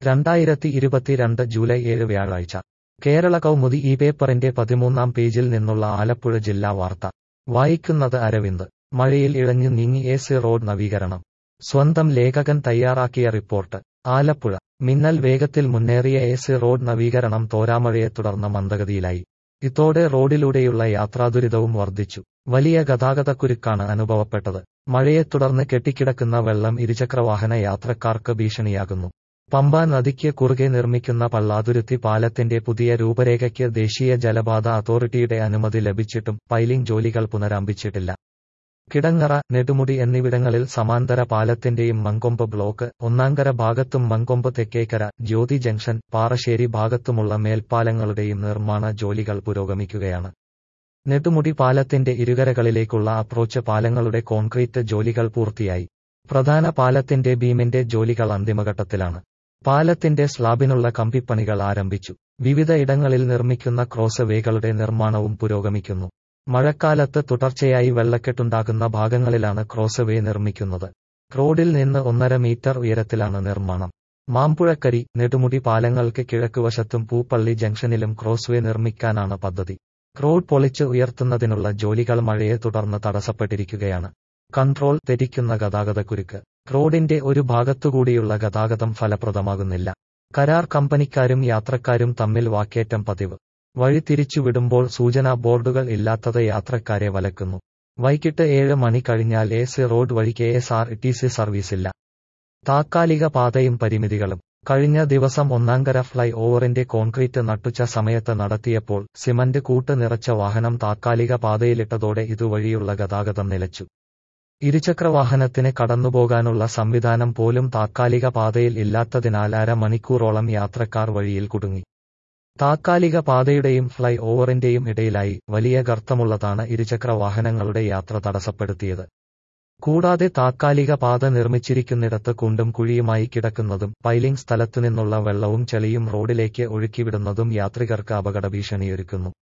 രണ്ടായിരത്തി ഇരുപത്തിരണ്ട് ജൂലൈ ഏഴ് വ്യാഴാഴ്ച കേരള കൗമുദി ഈ പേപ്പറിന്റെ പതിമൂന്നാം പേജിൽ നിന്നുള്ള ആലപ്പുഴ ജില്ലാ വാർത്ത വായിക്കുന്നത് അരവിന്ദ് മഴയിൽ ഇഴഞ്ഞു നീങ്ങി എ സി റോഡ് നവീകരണം സ്വന്തം ലേഖകൻ തയ്യാറാക്കിയ റിപ്പോർട്ട് ആലപ്പുഴ മിന്നൽ വേഗത്തിൽ മുന്നേറിയ എ സി റോഡ് നവീകരണം തോരാമഴയെ തുടർന്ന് മന്ദഗതിയിലായി ഇതോടെ റോഡിലൂടെയുള്ള യാത്രാദുരിതവും വർദ്ധിച്ചു വലിയ ഗതാഗതക്കുരുക്കാണ് അനുഭവപ്പെട്ടത് മഴയെ തുടർന്ന് കെട്ടിക്കിടക്കുന്ന വെള്ളം ഇരുചക്രവാഹന യാത്രക്കാർക്ക് ഭീഷണിയാകുന്നു പമ്പ നദിക്ക് കുറുകെ നിർമ്മിക്കുന്ന പള്ളാതുരുത്തി പാലത്തിന്റെ പുതിയ രൂപരേഖയ്ക്ക് ദേശീയ ജലപാത അതോറിറ്റിയുടെ അനുമതി ലഭിച്ചിട്ടും പൈലിംഗ് ജോലികൾ പുനരാരംഭിച്ചിട്ടില്ല കിടങ്ങറ നെടുമുടി എന്നിവിടങ്ങളിൽ സമാന്തര പാലത്തിന്റെയും മങ്കൊമ്പ് ബ്ലോക്ക് ഒന്നാങ്കര ഭാഗത്തും മങ്കൊമ്പ് തെക്കേക്കര ജ്യോതി ജംഗ്ഷൻ പാറശ്ശേരി ഭാഗത്തുമുള്ള മേൽപ്പാലങ്ങളുടെയും നിർമ്മാണ ജോലികൾ പുരോഗമിക്കുകയാണ് നെടുമുടി പാലത്തിന്റെ ഇരുകരകളിലേക്കുള്ള അപ്രോച്ച് പാലങ്ങളുടെ കോൺക്രീറ്റ് ജോലികൾ പൂർത്തിയായി പ്രധാന പാലത്തിന്റെ ബീമിന്റെ ജോലികൾ അന്തിമഘട്ടത്തിലാണ് പാലത്തിന്റെ സ്ലാബിനുള്ള കമ്പിപ്പണികൾ ആരംഭിച്ചു വിവിധ ഇടങ്ങളിൽ നിർമ്മിക്കുന്ന ക്രോസ് വേകളുടെ നിർമ്മാണവും പുരോഗമിക്കുന്നു മഴക്കാലത്ത് തുടർച്ചയായി വെള്ളക്കെട്ടുണ്ടാകുന്ന ഭാഗങ്ങളിലാണ് ക്രോസ് വേ നിർമ്മിക്കുന്നത് റോഡിൽ നിന്ന് ഒന്നര മീറ്റർ ഉയരത്തിലാണ് നിർമ്മാണം മാമ്പുഴക്കരി നെടുമുടി പാലങ്ങൾക്ക് കിഴക്കുവശത്തും പൂപ്പള്ളി ജംഗ്ഷനിലും ക്രോസ് വേ നിർമ്മിക്കാനാണ് പദ്ധതി റോഡ് പൊളിച്ച് ഉയർത്തുന്നതിനുള്ള ജോലികൾ മഴയെ തുടർന്ന് തടസ്സപ്പെട്ടിരിക്കുകയാണ് കൺട്രോൾ തെറ്റിക്കുന്ന ഗതാഗതക്കുരുക്ക് റോഡിന്റെ ഒരു ഭാഗത്തുകൂടിയുള്ള ഗതാഗതം ഫലപ്രദമാകുന്നില്ല കരാർ കമ്പനിക്കാരും യാത്രക്കാരും തമ്മിൽ വാക്കേറ്റം പതിവ് വഴി തിരിച്ചുവിടുമ്പോൾ സൂചനാ ബോർഡുകൾ ഇല്ലാത്തത് യാത്രക്കാരെ വലക്കുന്നു വൈകിട്ട് ഏഴ് മണി കഴിഞ്ഞാൽ എ സി റോഡ് വഴി K S R T C സർവീസില്ല താത്കാലിക പാതയും പരിമിതികളും കഴിഞ്ഞ ദിവസം ഒന്നാങ്കര ഫ്ലൈ ഓവറിന്റെ കോൺക്രീറ്റ് നട്ടുച്ച സമയത്ത് നടത്തിയപ്പോൾ സിമന്റ് കൂട്ട് നിറച്ച വാഹനം താത്കാലിക പാതയിലിട്ടതോടെ ഇതുവഴിയുള്ള ഗതാഗതം നിലച്ചു ഇരുചക്രവാഹനത്തിന് കടന്നുപോകാനുള്ള സംവിധാനം പോലും താത്കാലിക പാതയിൽ ഇല്ലാത്തതിനാൽ അര മണിക്കൂറോളം യാത്രക്കാർ വഴിയിൽ കുടുങ്ങി താത്കാലിക പാതയുടെയും ഫ്ലൈ ഓവറിന്റെയും ഇടയിലായി വലിയ ഗർത്തമുള്ളതാണ് ഇരുചക്ര വാഹനങ്ങളുടെ യാത്ര തടസ്സപ്പെടുത്തിയത് കൂടാതെ താത്കാലിക പാത നിർമ്മിച്ചിരിക്കുന്നിടത്ത് കുണ്ടും കുഴിയുമായി കിടക്കുന്നതും പൈലിംഗ് സ്ഥലത്തുനിന്നുള്ള വെള്ളവും ചെളിയും റോഡിലേക്ക് ഒഴുക്കിവിടുന്നതും യാത്രികർക്ക് അപകട ഭീഷണിയൊരുക്കുന്നു